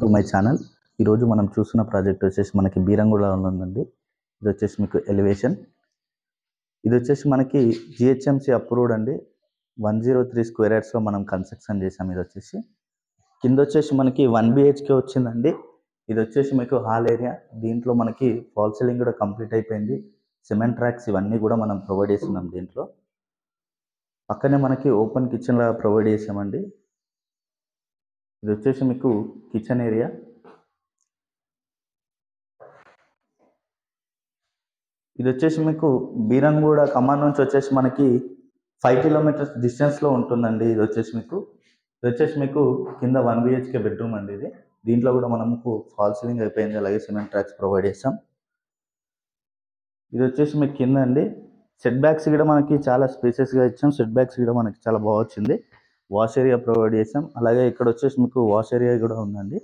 to my channel ఈరోజు మనం చూస్తున్న ప్రాజెక్ట్ వచ్చేసి మనకి బీరంగుళలో ఉందండి ఇది వచ్చేసి మీకు ఎలివేషన్ ఇది వచ్చేసి మనకి జిహెచ్ఎంసి అప్రూవ్డ్ అండి వన్ జీరో త్రీ స్క్వేర్ యార్డ్స్లో మనం కన్స్ట్రక్షన్ చేసాం ఇది వచ్చేసి కింద వచ్చేసి మనకి వన్ బిహెచ్కే వచ్చిందండి ఇది వచ్చేసి మీకు హాల్ ఏరియా దీంట్లో మనకి ఫాల్ సీలింగ్ కూడా కంప్లీట్ అయిపోయింది సిమెంట్ ట్రాక్స్ ఇవన్నీ కూడా మనం ప్రొవైడ్ చేస్తున్నాం దీంట్లో పక్కనే మనకి ఓపెన్ కిచెన్ లాగా ప్రొవైడ్ చేసామండి ఇది వచ్చేసి మీకు కిచెన్ ఏరియా ఇది వచ్చేసి మీకు బీరంగూడ ఖమ్మం నుంచి వచ్చేసి మనకి ఫైవ్ కిలోమీటర్స్ డిస్టెన్స్లో ఉంటుందండి ఇది వచ్చేసి మీకు ఇది వచ్చేసి మీకు కింద వన్ బిహెచ్కే బెడ్రూమ్ అండి ఇది దీంట్లో కూడా మనకు ఫాల్ సీలింగ్ అయిపోయింది అలాగే సిమెంట్ ట్రాక్స్ ప్రొవైడ్ చేస్తాం ఇది వచ్చేసి మీకు కింద అండి సెట్ బ్యాక్స్ కూడా మనకి చాలా స్పేసెస్గా ఇచ్చాం సెట్ బ్యాక్స్ కూడా మనకి చాలా బాగా వచ్చింది వాష్ ఏరియా ప్రొవైడ్ చేసాం అలాగే ఇక్కడ వచ్చేసి మీకు వాష్ ఏరియా కూడా ఉందండి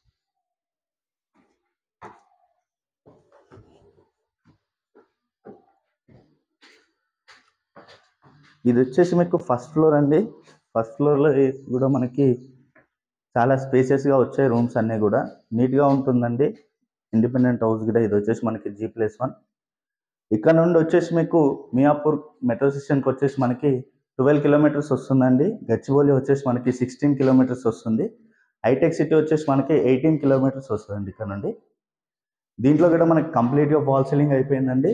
ఇది వచ్చేసి మీకు ఫస్ట్ ఫ్లోర్ అండి ఫస్ట్ ఫ్లోర్లో కూడా మనకి చాలా స్పేసెస్గా వచ్చాయి రూమ్స్ అన్నీ కూడా నీట్గా ఉంటుందండి ఇండిపెండెంట్ హౌస్ కూడా ఇది వచ్చేసి మనకి జీ ప్లస్ వన్ ఇక్కడ నుండి వచ్చేసి మీకు మియాపూర్ మెట్రో స్టేషన్కి వచ్చేసి మనకి ట్వెల్వ్ కిలోమీటర్స్ వస్తుందండి గచ్చిబౌలి వచ్చేసి మనకి సిక్స్టీన్ కిలోమీటర్స్ వస్తుంది హైటెక్ సిటీ వచ్చేసి మనకి ఎయిటీన్ కిలోమీటర్స్ వస్తుందండి ఇక్కడ నుండి దీంట్లో కూడా మనకి కంప్లీట్గా ఫాల్ సీలింగ్ అయిపోయిందండి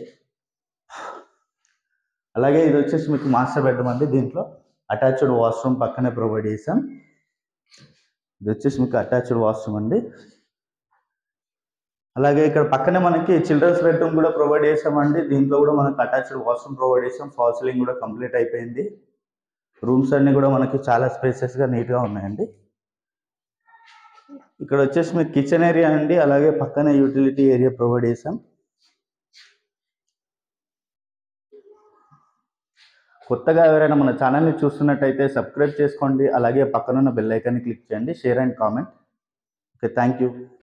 అలాగే ఇది వచ్చేసి మీకు మాస్టర్ బెడ్రూమ్ అండి దీంట్లో అటాచ్డ్ వాష్రూమ్ పక్కనే ప్రొవైడ్ చేసాం ఇది వచ్చేసి మీకు అటాచ్డ్ వాష్రూమ్ అండి అలాగే ఇక్కడ పక్కనే మనకి చిల్డ్రన్స్ బెడ్రూమ్ కూడా ప్రొవైడ్ చేసామండి దీంట్లో కూడా మనకి అటాచ్డ్ వాష్రూమ్ ప్రొవైడ్ చేసాం ఫాల్ సీలింగ్ కూడా కంప్లీట్ అయిపోయింది రూమ్స్ అన్నీ కూడా మనకి చాలా స్పేసెస్గా నీట్గా ఉన్నాయండి ఇక్కడ వచ్చేసి మీకు కిచెన్ ఏరియా అండి అలాగే పక్కనే యూటిలిటీ ఏరియా ప్రొవైడ్ చేసాం కొత్తగా ఎవరైనా మన ఛానల్ని చూస్తున్నట్టయితే సబ్స్క్రైబ్ చేసుకోండి అలాగే పక్కనున్న బెల్ ఐకాన్ని క్లిక్ చేయండి share and comment okay thank you